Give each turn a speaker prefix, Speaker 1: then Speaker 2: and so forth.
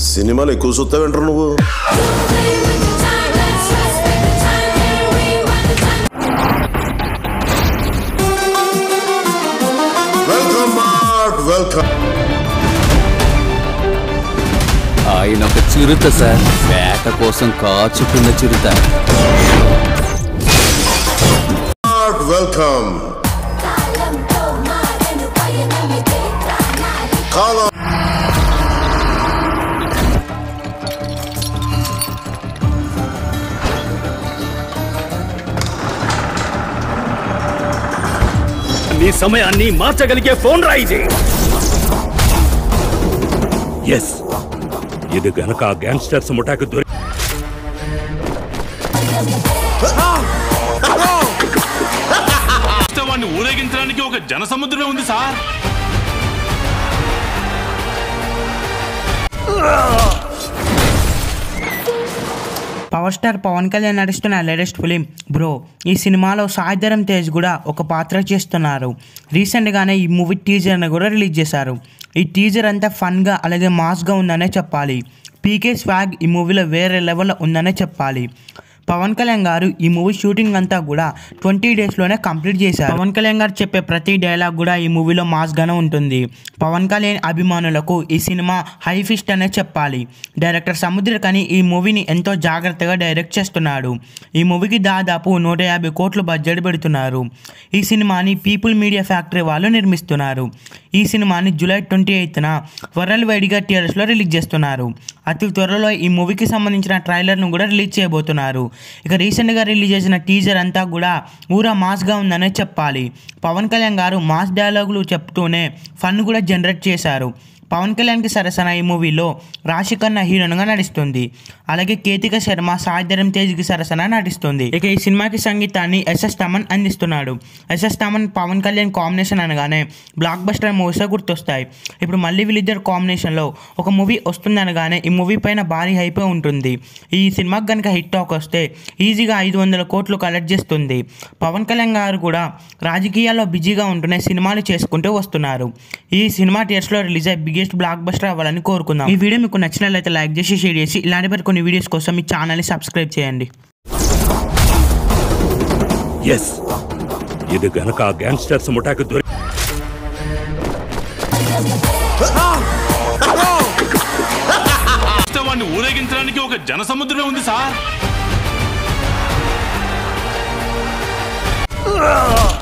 Speaker 1: సినిమాలు ఎక్కువ చూస్తావేంటారు నువ్వు వెల్కమ్ మార్ట్ వెల్కమ్
Speaker 2: ఆయన ఒక చిరుత సార్ వేట కోసం కాచుకున్న చిరుత
Speaker 1: మార్ట్ వెల్కమ్ కాలం
Speaker 3: నీ సమయాన్ని మార్చగలిగే ఫోన్ రా ఇది ఎస్ ఇది గనక ఆ గ్యాంగ్స్టర్స్ ముఠాకు దొరి
Speaker 4: వాడిని ఊరేగించడానికి ఒక జనసముద్రమే ఉంది sir
Speaker 5: power star Pawan Kalyan నడుస్తున్న లేటెస్ట్ ఫిలిం బ్రో ఈ సినిమాలో సాయిధరం తేజ్ కూడా ఒక పాత్ర చేస్తున్నారు రీసెంట్గానే ఈ మూవీ టీజర్ని కూడా రిలీజ్ చేశారు ఈ టీజర్ అంతా ఫన్గా అలాగే మాస్గా ఉందనే చెప్పాలి పీకే స్వాగ్ ఈ మూవీలో వేరే లెవెల్లో ఉందనే చెప్పాలి పవన్ కళ్యాణ్ గారు ఈ మూవీ షూటింగ్ అంతా కూడా ట్వంటీ డేస్లోనే కంప్లీట్ చేశారు పవన్ కళ్యాణ్ గారు చెప్పే ప్రతి డైలాగ్ కూడా ఈ మూవీలో మాస్గానే ఉంటుంది పవన్ కళ్యాణ్ అభిమానులకు ఈ సినిమా హై ఫిస్ట్ అనే చెప్పాలి డైరెక్టర్ సముద్రకని ఈ మూవీని ఎంతో జాగ్రత్తగా డైరెక్ట్ చేస్తున్నాడు ఈ మూవీకి దాదాపు నూట యాభై కోట్లు బడ్జెట్ పెడుతున్నారు ఈ సినిమాని పీపుల్ మీడియా ఫ్యాక్టరీ వాళ్ళు నిర్మిస్తున్నారు ఈ సినిమాని జూలై ట్వంటీ ఎయిత్న వరల్డ్ వైడ్గా థియేటర్స్లో రిలీజ్ చేస్తున్నారు అతి త్వరలో ఈ మూవీకి సంబంధించిన ట్రైలర్ను కూడా రిలీజ్ చేయబోతున్నారు ఇక రీసెంట్గా రిలీజ్ చేసిన టీజర్ అంతా కూడా ఊరా మాస్గా ఉందనే చెప్పాలి పవన్ కళ్యాణ్ గారు మాస్ డైలాగులు చెప్తూనే ఫన్ కూడా జనరేట్ చేశారు పవన్ కళ్యాణ్కి సరసన ఈ మూవీలో రాశికన్న హీరోయిన్గా నటిస్తుంది అలాగే కేతిక శర్మ సాయిధరం తేజ్కి సరసన నటిస్తుంది ఇక ఈ సినిమాకి సంగీతాన్ని ఎస్ఎస్ తమన్ అందిస్తున్నాడు ఎస్ఎస్ తమన్ పవన్ కళ్యాణ్ కాంబినేషన్ అనగానే బ్లాక్ బస్టర్ మూవీస్ గుర్తొస్తాయి ఇప్పుడు మళ్ళీ వీళ్ళిద్దరు కాంబినేషన్లో ఒక మూవీ వస్తుంది అనగానే ఈ మూవీ పైన భారీ హైపే ఉంటుంది ఈ సినిమాకి కనుక హిట్ టాక్ వస్తే ఈజీగా ఐదు వందల కోట్లు కలెక్ట్ చేస్తుంది పవన్ కళ్యాణ్ గారు కూడా రాజకీయాల్లో బిజీగా ఉంటూనే సినిమాలు చేసుకుంటూ వస్తున్నారు ఈ సినిమా థియేటర్స్లో రిలీజ్ అయ్యి బిగ్గెస్ట్ బ్లాక్ బస్టర్ అవ్వాలని కోరుకుందాం ఈ వీడియో మీకు నచ్చినట్లయితే లైక్ చేసి షేర్ చేసి ఇలాంటి మరి కొన్ని వీడియోస్ కోసం మీ ఛానల్ని సబ్స్క్రైబ్ చేయండి
Speaker 3: ఎస్ ఇది గనక ఆ గ్యాంగ్స్టర్స్ ముఠాకు దొరి
Speaker 4: వాడిని ఊరేగించడానికి ఒక జనసముద్రమే ఉంది సార్